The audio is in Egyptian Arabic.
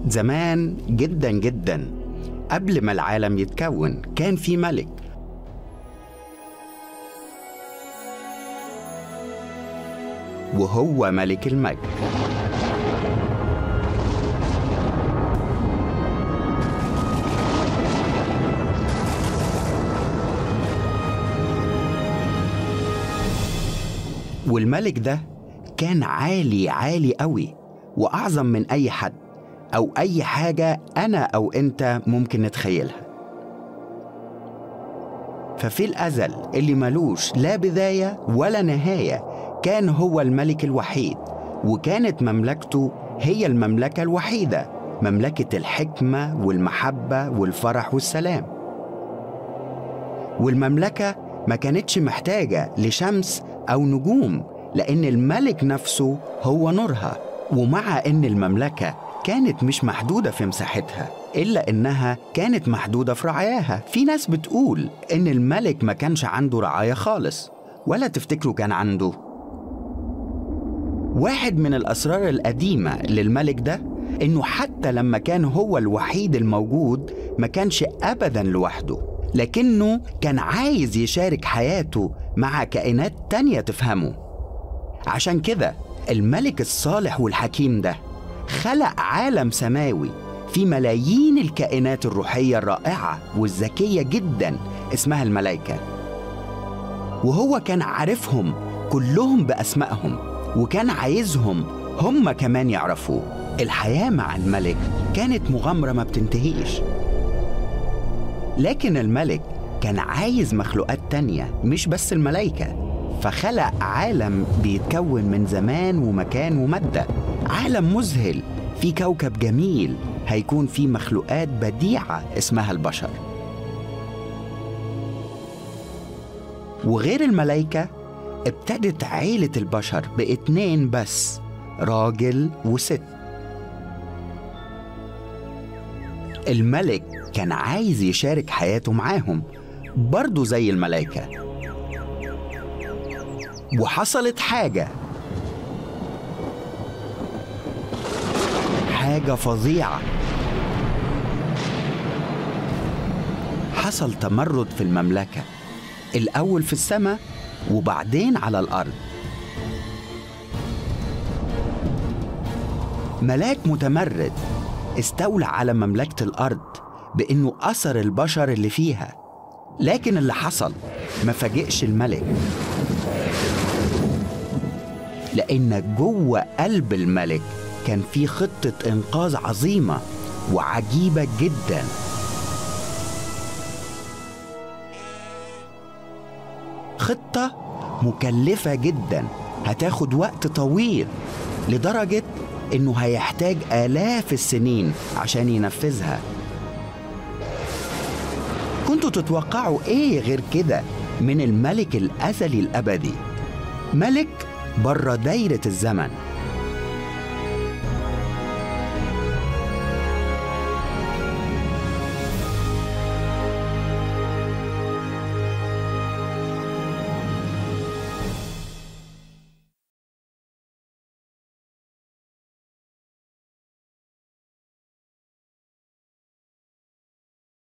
زمان جدا جدا قبل ما العالم يتكون كان في ملك وهو ملك المجد والملك ده كان عالي عالي قوي وأعظم من أي حد أو أي حاجة أنا أو أنت ممكن نتخيلها ففي الأزل اللي ملوش لا بداية ولا نهاية كان هو الملك الوحيد وكانت مملكته هي المملكة الوحيدة مملكة الحكمة والمحبة والفرح والسلام والمملكة ما كانتش محتاجة لشمس أو نجوم لأن الملك نفسه هو نورها ومع أن المملكة كانت مش محدودة في مساحتها إلا إنها كانت محدودة في رعاياها في ناس بتقول إن الملك ما كانش عنده رعاية خالص ولا تفتكروا كان عنده واحد من الأسرار القديمة للملك ده إنه حتى لما كان هو الوحيد الموجود ما كانش أبدا لوحده لكنه كان عايز يشارك حياته مع كائنات تانية تفهمه عشان كده الملك الصالح والحكيم ده خلق عالم سماوي في ملايين الكائنات الروحية الرائعة والذكية جدا اسمها الملائكة وهو كان عارفهم كلهم بأسمائهم وكان عايزهم هم كمان يعرفوه الحياة مع الملك كانت مغامرة ما بتنتهيش لكن الملك كان عايز مخلوقات تانية مش بس الملائكة فخلق عالم بيتكون من زمان ومكان ومادة عالم مذهل في كوكب جميل هيكون فيه مخلوقات بديعة اسمها البشر وغير الملائكة ابتدت عيلة البشر باتنين بس راجل وست الملك كان عايز يشارك حياته معاهم برضه زي الملائكة وحصلت حاجة حاجة فظيعة حصل تمرد في المملكة الأول في السماء وبعدين على الأرض ملاك متمرد استولى على مملكة الأرض بإنه أثر البشر اللي فيها لكن اللي حصل ما فاجئش الملك لأن جوه قلب الملك كان في خطة إنقاذ عظيمة وعجيبة جدا خطة مكلفة جدا هتاخد وقت طويل لدرجة إنه هيحتاج آلاف السنين عشان ينفذها كنتوا تتوقعوا إيه غير كده من الملك الأزلي الأبدي ملك بره دايرة الزمن